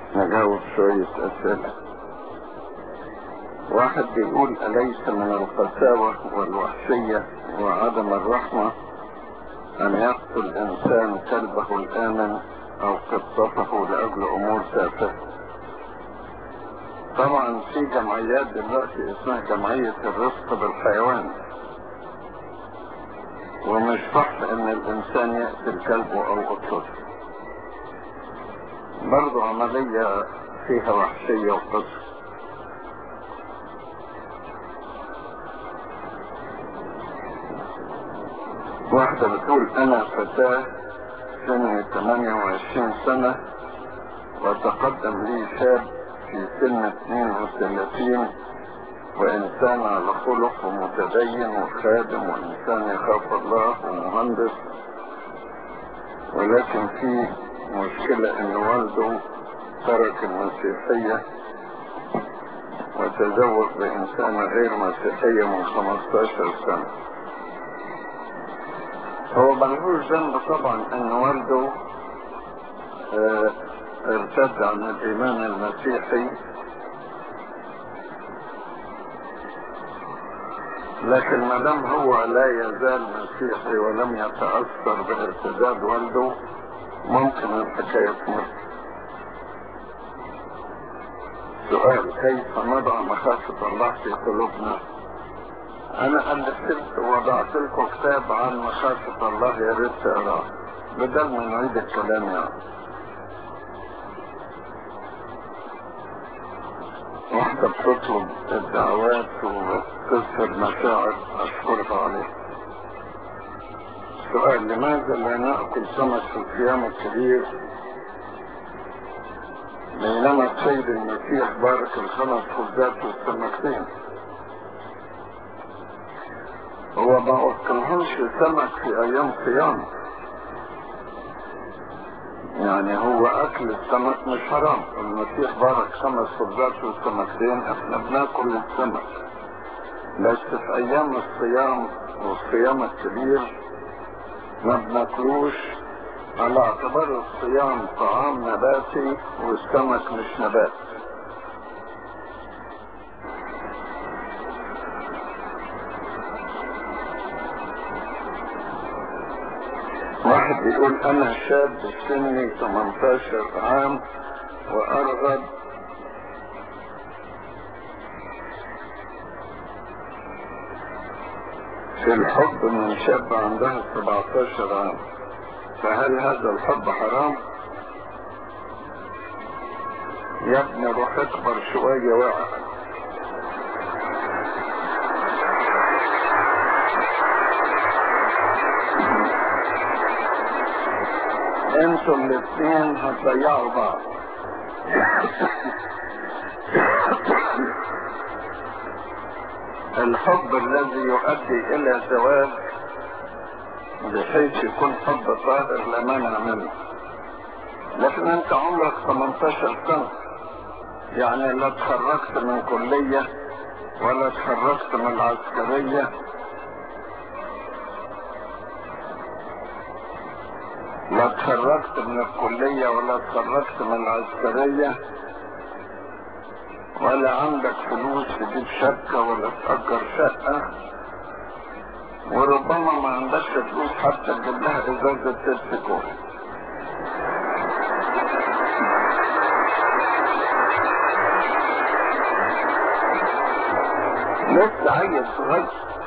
نجاوب شوية أسئلة واحد بيقول أليس من القساوة والوحشية وعدم الرحمة أن يقتل إنسان كلبه الآمن أو قطته لأجل أمور تافهة طبعا في جمعيات دلوقتي اسمها جمعية الرفق بالحيوان ومش صح ان الانسان يقتل كلبه او قطته برضو عملية فيها وحشية وقصر واحدة بتقول انا فتاة سني 28 سنة وتقدم لي شاب في سن 32 وإنسان على خلق ومتدين وخادم وإنسان يخاف الله ومهندس ولكن في مشكلة إن والده ترك المسيحية وتزوج بإنسانة غير مسيحية من 15 سنة هو ملهوش ذنب طبعا إن والده اه ارتد عن الإيمان المسيحي لكن ما دام هو لا يزال مسيحي ولم يتأثر بارتداد والده ممكن الحكاية تمر سؤال كيف نضع مخافة الله في قلوبنا انا ألفت وضعت لكم كتاب عن مخافة الله يا ريت تقراه بدل ما نعيد الكلام يعني واحدة بتطلب الدعوات وتظهر مشاعر أشكرها عليها سؤال لماذا لا نأكل سمك في الصيام الكبير بينما السيد المسيح بارك الخمس خبزات والسمكتين هو ما أكلهمش سمك في أيام صيام يعني هو اكل السمك مش حرام المسيح بارك خمس خبزات والسمكتين احنا بناكل السمك بس في ايام الصيام والصيام الكبير ما بناكلوش على اعتبار الصيام طعام نباتي والسمك مش نبات واحد بيقول انا شاب سني 18 عام وارغب في الحب من شاب عندها 17 عام فهل هذا الحب حرام يا ابني روح اكبر شوية واعي انتوا الاثنين هتضيعوا بعض الحب الذي يؤدي الى زواج بحيث يكون حب طاهر لا مانع منه لكن انت عمرك 18 سنة يعني لا تخرجت من كلية ولا تخرجت من العسكرية لا تخرجت من الكلية ولا تخرجت من العسكرية ولا عندك فلوس تجيب شقة ولا تأجر شقة وربما ما عندكش فلوس حتى تجيب لها ازازة تبسي كولا لسه عيل صغير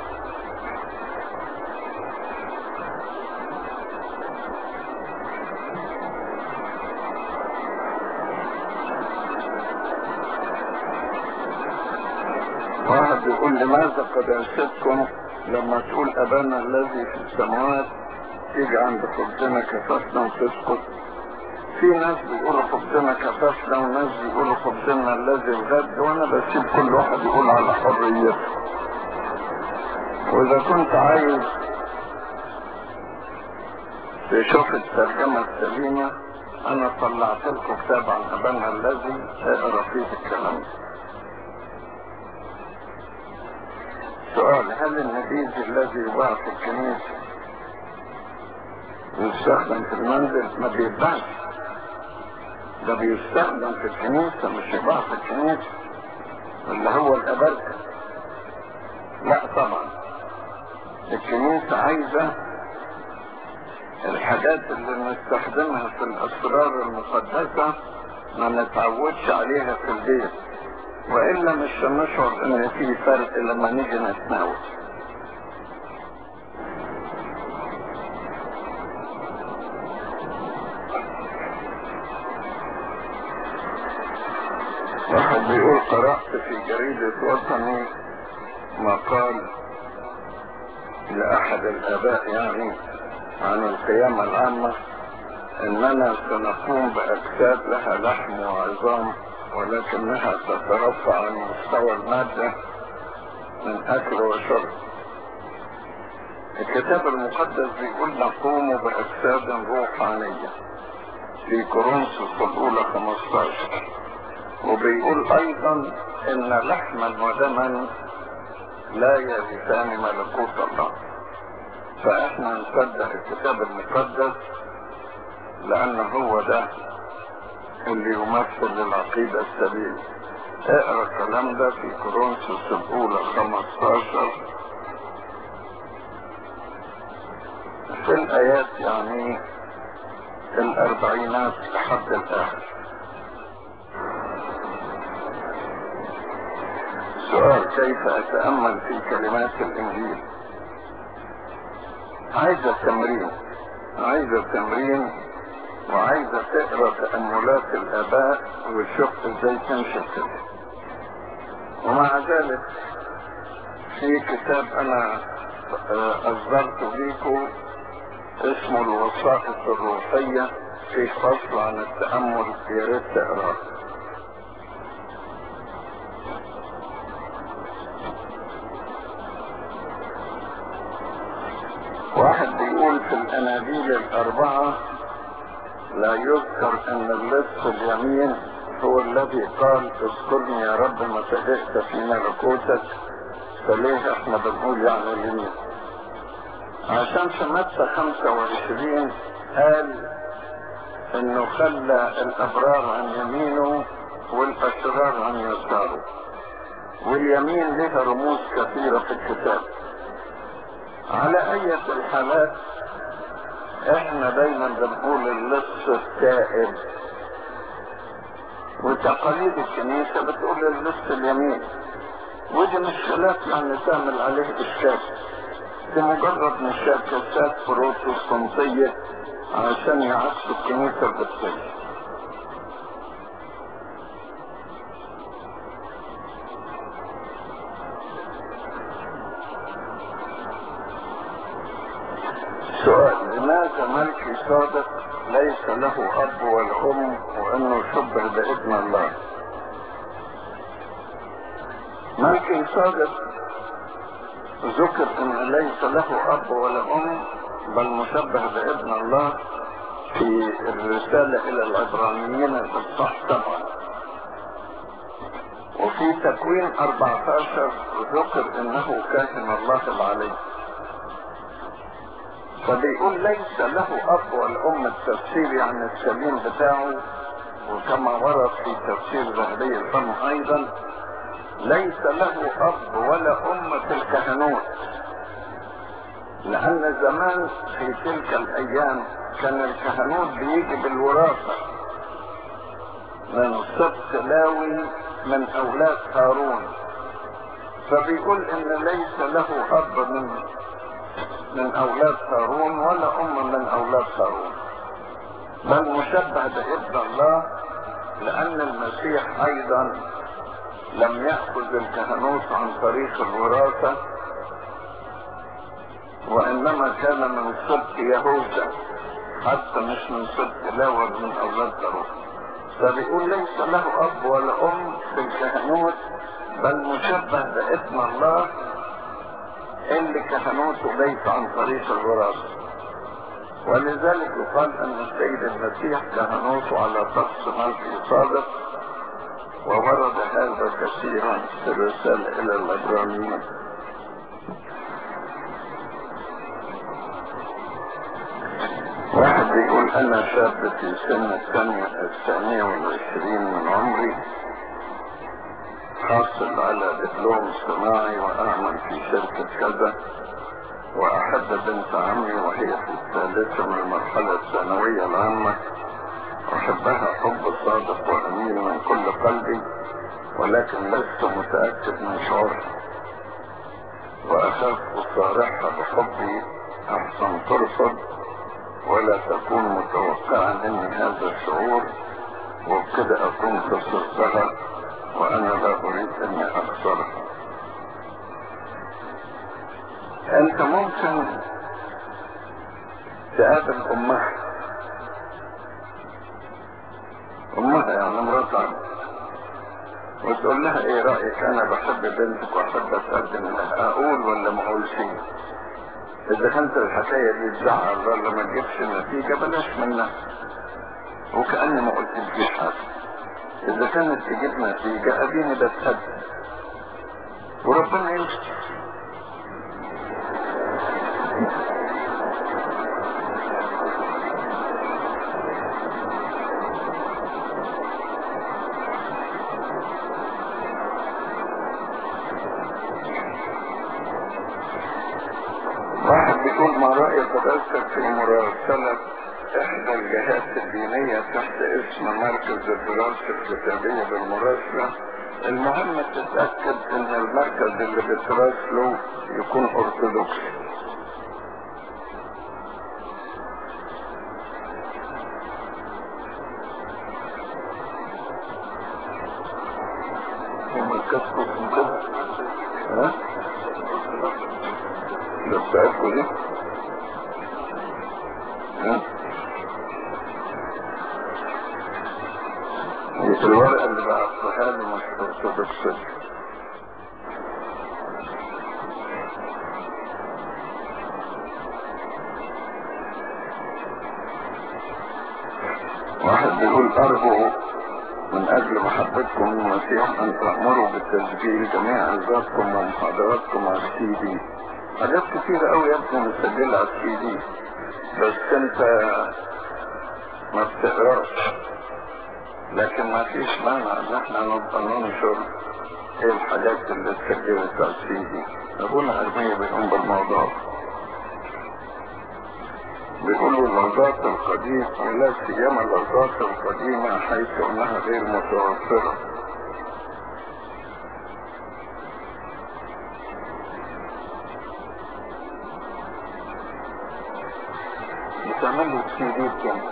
واحد يقول لماذا قد أرشدكم لما تقول أبانا الذي في السماوات تيجي عند خبزنا كفافنا وتسكت في ناس بيقولوا خبزنا كفافنا وناس بيقولوا خبزنا الذي الغد وانا بسيب كل واحد يقول على حريته واذا كنت عايز تشوف الترجمة السليمة انا طلعت لكم كتاب عن ابانا الذي اقرا فيه الكلام ده سؤال هل النبيذ الذي يباع في الكنيسة يستخدم في المنزل ما بيتباعش ده بيستخدم في الكنيسة مش يباع في الكنيسة اللي هو الأبركة لا طبعا الكنيسة عايزة الحاجات اللي نستخدمها في الأسرار المقدسة ما نتعودش عليها في البيت وإلا مش هنشعر إن في فرق لما نيجي نتناول واحد بيقول قرأت في جريدة وطني مقال لأحد الآباء يعني عن القيامة العامة إننا سنقوم بأجساد لها لحم وعظام ولكنها تترفع عن مستوى المادة من أكل وشرب الكتاب المقدس بيقول نقوم بأجساد روحانية في كورنثوس الأولى 15 وبيقول أيضا إن لحما ودما لا يرثان ملكوت الله فإحنا نصدق الكتاب المقدس لأن هو ده اللي يمثل العقيدة السليمة اقرا الكلام ده في كورنثوس الأولى 15 في الآيات يعني الأربعينات لحد الآخر سؤال كيف أتأمل في كلمات الإنجيل عايزة تمرين عايزة تمرين وعايزة تقرا تأملات الآباء وتشوف ازاي تمشي كده ومع ذلك في كتاب أنا أصدرته ليكم اسمه الوسائط الروحية في فصل عن التأمل يا ريت تقراه واحد بيقول في الأناجيل الأربعة لا يذكر أن اللص اليمين هو الذي قال اذكرني يا رب متى جئت في ملكوتك فليه احنا بنقول يعني اليمين عشان في متى 25 قال انه خلى الابرار عن يمينه والاشرار عن يساره واليمين لها رموز كثيرة في الكتاب على اية الحالات احنا دايما بنقول اللص التائب وتقاليد الكنيسة بتقول اللص اليمين ودي مش خلاف يعني تعمل عليه الشك دي مجرد مشاكسات بروتستانتية عشان يعكسوا الكنيسة القدسية سؤال لماذا ملكي صادق ليس له اب ولا ام وانه شبه بابن الله ملكي صادق ذكر ان ليس له اب ولا ام بل مشبه بابن الله في الرسالة الى العبرانيين الاصحاح سبعة وفي تكوين 14 ذكر انه كاهن الله العلي فبيقول ليس له اب والام التفسير يعني السليم بتاعه وكما ورد في تفسير ذهبي الفم ايضا ليس له اب ولا ام في الكهنوت لان زمان في تلك الايام كان الكهنوت بيجي بالوراثة من سبط لاوي من اولاد هارون فبيقول ان ليس له اب من من اولاد هارون ولا ام من اولاد هارون بل مشبه بابن الله لان المسيح ايضا لم يأخذ الكهنوت عن طريق الوراثة وانما كان من سبط يهوذا حتى مش من سبط لاوى من اولاد هارون فبيقول ليس له اب ولا ام في الكهنوت بل مشبه بابن الله اللي كهنوته ليس عن طريق الوراثة ولذلك يقال ان السيد المسيح كهنوته على طقس ملك صادق وورد هذا كثيرا في الرسالة الى العبرانيين واحد بيقول يقول انا شاب في سن الثانية الثانية والعشرين من عمري حاصل على دبلوم صناعي واعمل في شركة كذا واحب بنت عمي وهي في الثالثة من المرحلة الثانوية العامة احبها حب صادق وامين من كل قلبي ولكن لست متأكد من شعورها واخاف اصارحها بحبي احسن ترفض ولا تكون متوقعا مني هذا الشعور وبكده اكون خسرتها وانا لا اريد اني اخسرها انت ممكن تقابل امها امها يعني مرات عمك وتقول لها ايه رأيك انا بحب بنتك واحب اتقدم لها اقول ولا ما اقولش اذا كانت الحكاية دي تزعل ولا ما تجيبش نتيجة بلاش منها وكأني ما قلت لكيش حاجة اذا كانت تجيب نتيجة اديني بتقدم وربنا يستر واحد بيقول ما رأي حضرتك في مراسلة إحدى الجهات الدينية تحت اسم مركز الدراسة الكتابية بالمراسلة المهم تتأكد إن المركز اللي بتراسله يكون أرثوذكسي مركزكم في كده ها؟ ده بتاعتكم دي ها؟ دي في الورقة اللي بعتها لي مش أرثوذكسية واحد بيقول أرجو من أجل محبتكم للمسيح أن تأمروا بالتسجيل جميع عظاتكم ومحاضراتكم على السي دي حاجات كتيرة أوي يا ابني مسجلة على السي دي بس أنت ما بتقراش لكن ما فيش مانع إن احنا نبقى ننشر إيه الحاجات اللي اتسجلت على السي دي أبونا أرمية بيقوم بالموضوع بيقولوا اللحظات القديمة ولا سيما اللحظات القديمة حيث انها غير متوفرة بتعمل له سي دي كام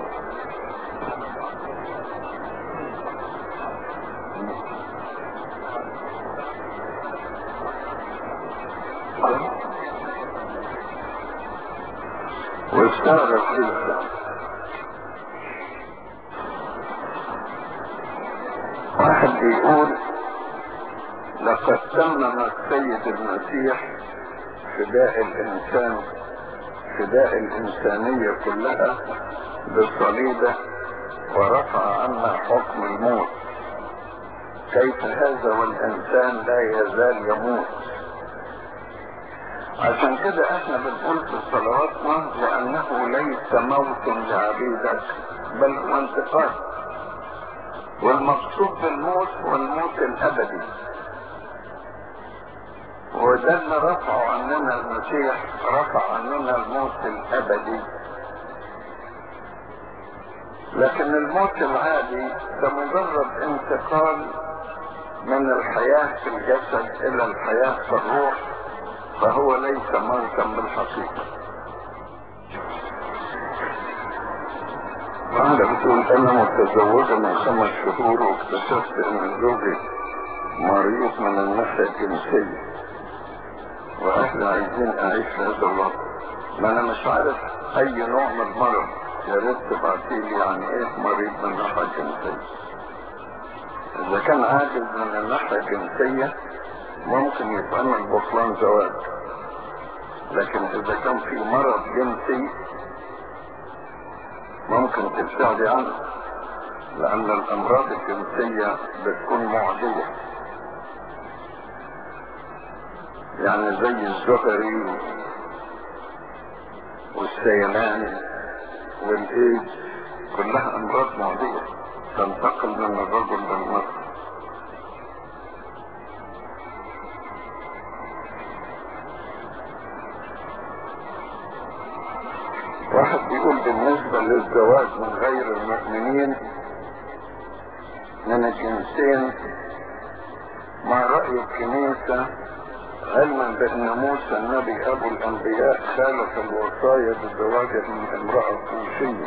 واستغرب جدا واحد بيقول لقد تمم السيد المسيح فداء الانسان فداء الانسانية كلها بصليبه ورفع عنا حكم الموت كيف هذا والانسان لا يزال يموت عشان كده احنا بنقول في صلواتنا لانه ليس موت لعبيدك بل هو انتقال والمقصود بالموت هو الموت الابدي وده اللي رفعه عننا المسيح رفع عننا الموت الابدي لكن الموت العادي ده مجرد انتقال من الحياة في الجسد الى الحياة في الروح فهو ليس موتا بالحقيقة واحدة بتقول انا متزوجة من خمس شهور واكتشفت ان زوجي مريض من الناحية الجنسية واهلي عايزين اعيش في هذا الوضع ما انا مش عارف اي نوع من المرض يا ريت تبعتيلي يعني ايه مريض من الناحية الجنسية اذا كان عاجز من الناحية الجنسية ممكن يتعمل بطلان زواج لكن اذا كان في مرض جنسي ممكن تبتعدي عنه لان الامراض الجنسية بتكون معدية يعني زي الزهري والسيلان والايدز كلها امراض معدية تنتقل من الرجل للمرأة واحد بيقول بالنسبة للزواج من غير المؤمنين من الجنسين مع رأي الكنيسة علما بأن موسى النبي أبو الأنبياء خالف الوصايا بزواجه من امرأة كوشية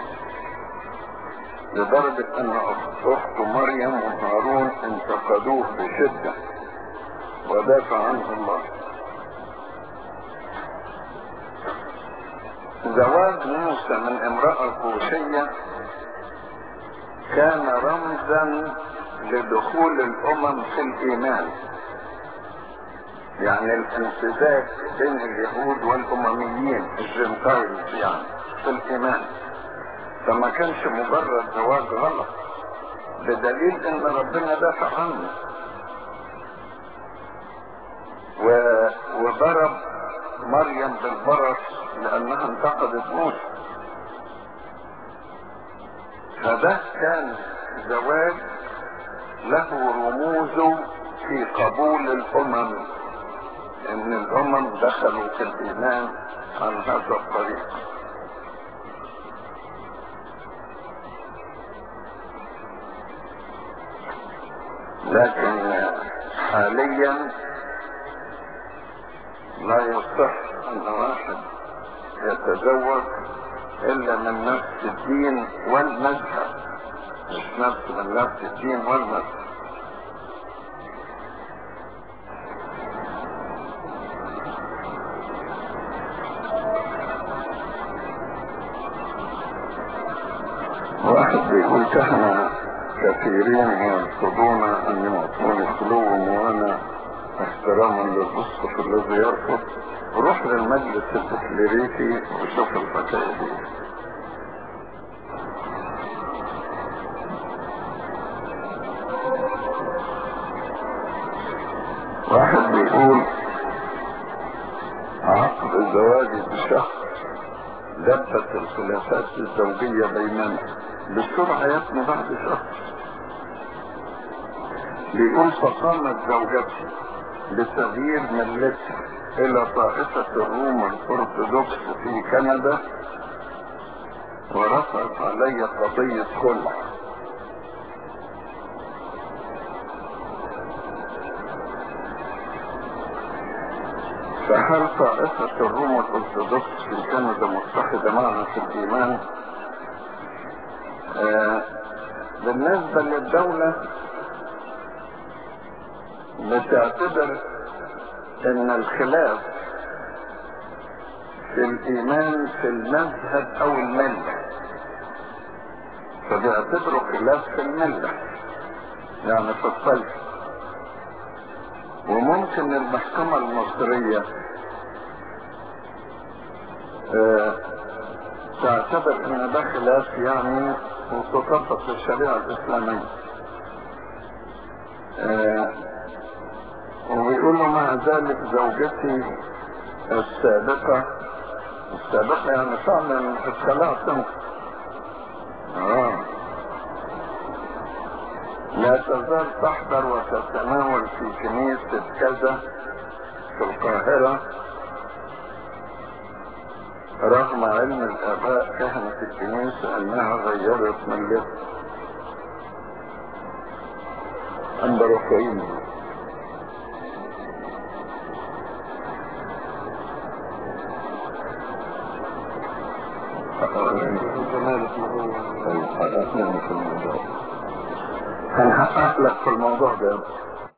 لدرجة أن أخته مريم وهارون انتقدوه بشدة ودافع عنه الله زواج موسى من امرأة كوشية كان رمزا لدخول الامم في الايمان يعني الامتزاج بين اليهود والامميين الجنتايلز يعني في الايمان فما كانش مجرد زواج غلط بدليل ان ربنا دافع عنه و... وضرب مريم بالبرص لانها انتقدت موسى فده كان زواج له رموز في قبول الامم ان الامم دخلوا في الايمان عن هذا الطريق لكن حاليا لا يصح ان واحد يتزوج الا من نفس الدين والمذهب مش نفس من نفس الدين والمذهب واحد بيقول كهنة كثيرين يرفضون ان يعطوني خلوهم وانا احتراما للاسقف الذي يرفض روح للمجلس التكليريكي وشوف الحكايه دي واحد بيقول عقد زواجي بشهر دبت الخلافات الزوجية بيننا بسرعة يتم بعد شهر بيقول فقامت زوجتي بتغيير ملتها الى طائفة الروم الارثوذكس في كندا ورفعت علي قضية خلع فهل طائفة الروم الارثوذكس في كندا متحدة معنا في الايمان آه بالنسبة للدولة بتعتبر ان الخلاف في الايمان في المذهب او الملة فبيعتبروا خلاف في الملة يعني في الفلسفة وممكن المحكمة المصرية آه تعتبر ان ده خلاف يعني وتطبق في الشريعة الاسلامية آه ويقولوا مع ذلك زوجتي السابقة السابقة يعني فعلا اتخلعت آه. لا تزال تحضر وتتناول في كنيسة كذا في القاهرة رغم علم الآباء كهنة الكنيسة أنها غيرت ملتها أمبروكين هنحقق لك في الموضوع ده